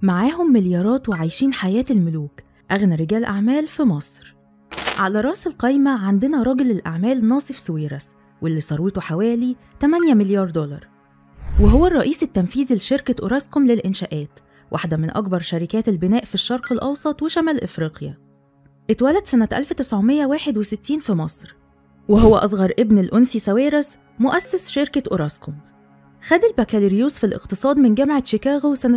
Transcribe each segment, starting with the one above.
معاهم مليارات وعايشين حياة الملوك أغنى رجال أعمال في مصر على رأس القايمة عندنا راجل الأعمال ناصف سويرس واللي ثروته حوالي 8 مليار دولار وهو الرئيس التنفيذي لشركة أوراسكوم للإنشاءات واحدة من أكبر شركات البناء في الشرق الأوسط وشمال إفريقيا اتولد سنة 1961 في مصر وهو أصغر ابن الأنسي ساويرس مؤسس شركة أوراسكوم خد البكالوريوس في الاقتصاد من جامعة شيكاغو سنة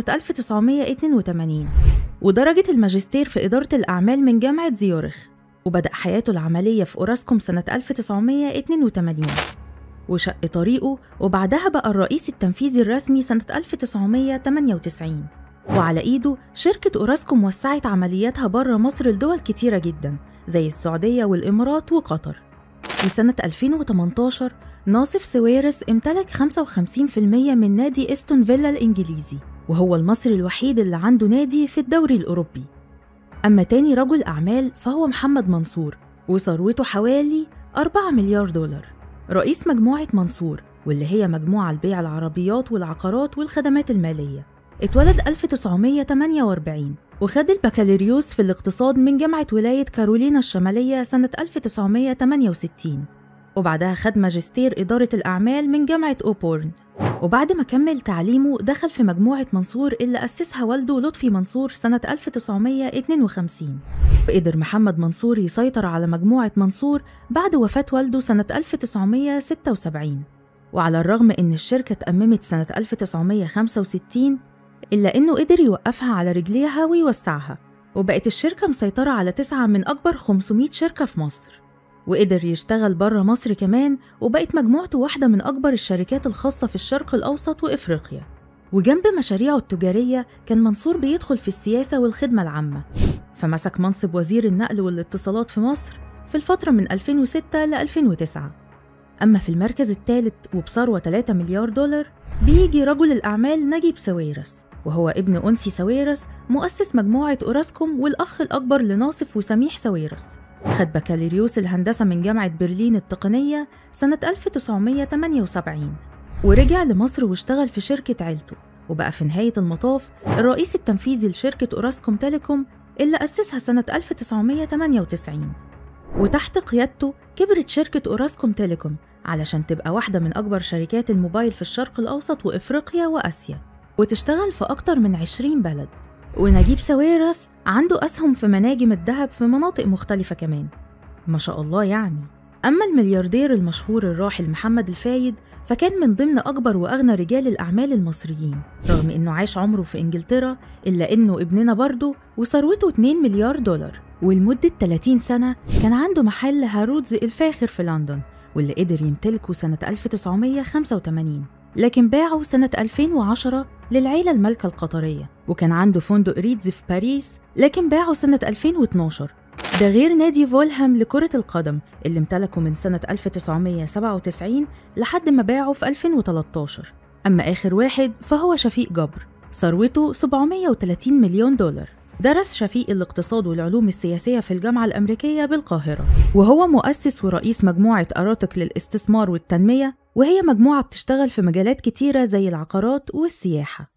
1982 ودرجة الماجستير في إدارة الأعمال من جامعة زيورخ وبدأ حياته العملية في أوراسكوم سنة 1982 وشق طريقه وبعدها بقى الرئيس التنفيذي الرسمي سنة 1998 وعلى إيده شركة أوراسكوم وسعت عملياتها بره مصر لدول كتيرة جدا زي السعودية والإمارات وقطر وسنة 2018 ناصف سويرس امتلك 55% من نادي استون فيلا الإنجليزي وهو المصري الوحيد اللي عنده نادي في الدوري الأوروبي أما تاني رجل أعمال فهو محمد منصور وثروته حوالي 4 مليار دولار رئيس مجموعة منصور واللي هي مجموعة لبيع العربيات والعقارات والخدمات المالية اتولد 1948 وخد البكالوريوس في الاقتصاد من جامعة ولاية كارولينا الشمالية سنة 1968 وبعدها خد ماجستير إدارة الأعمال من جامعة أوبورن وبعد ما كمل تعليمه دخل في مجموعة منصور اللي أسسها والده لطفي منصور سنة 1952 وقدر محمد منصور يسيطر على مجموعة منصور بعد وفاة والده سنة 1976 وعلى الرغم إن الشركة اتأممت سنة 1965 إلا إنه قدر يوقفها على رجليها ويوسعها وبقت الشركة مسيطرة على تسعة من أكبر 500 شركة في مصر وقدر يشتغل بره مصر كمان وبقت مجموعته واحدة من أكبر الشركات الخاصة في الشرق الأوسط وإفريقيا وجنب مشاريعه التجارية كان منصور بيدخل في السياسة والخدمة العامة فمسك منصب وزير النقل والاتصالات في مصر في الفترة من 2006 ل 2009 أما في المركز الثالث وبثروة 3 مليار دولار بيجي رجل الأعمال نجيب ساويرس وهو ابن أنسي ساويرس مؤسس مجموعة أوراسكوم والأخ الأكبر لناصف وسميح ساويرس خد بكالوريوس الهندسة من جامعة برلين التقنية سنة 1978 ورجع لمصر واشتغل في شركة عيلته وبقى في نهاية المطاف الرئيس التنفيذي لشركة أوراسكوم تيليكوم اللي أسسها سنة 1998 وتحت قيادته كبرت شركة أوراسكوم تيليكوم علشان تبقى واحدة من أكبر شركات الموبايل في الشرق الأوسط وإفريقيا وآسيا وتشتغل في أكتر من 20 بلد ونجيب ساويرس عنده أسهم في مناجم الذهب في مناطق مختلفة كمان ما شاء الله يعني أما الملياردير المشهور الراحل محمد الفايد فكان من ضمن أكبر وأغنى رجال الأعمال المصريين رغم إنه عاش عمره في إنجلترا إلا إنه ابننا برضه وثروته 2 مليار دولار ولمدة 30 سنة كان عنده محل هارودز الفاخر في لندن واللي قدر يمتلكه سنة 1985 لكن باعه سنة 2010 للعيلة المالكة القطرية وكان عنده فندق ريدز في باريس لكن باعه سنة 2012 ده غير نادي فولهام لكرة القدم اللي امتلكه من سنة 1997 لحد ما باعه في 2013 أما آخر واحد فهو شفيق جبر ثروته 730 مليون دولار درس شفيق الاقتصاد والعلوم السياسية في الجامعة الأمريكية بالقاهرة وهو مؤسس ورئيس مجموعة أراتك للاستثمار والتنمية وهي مجموعة بتشتغل في مجالات كتيرة زي العقارات والسياحة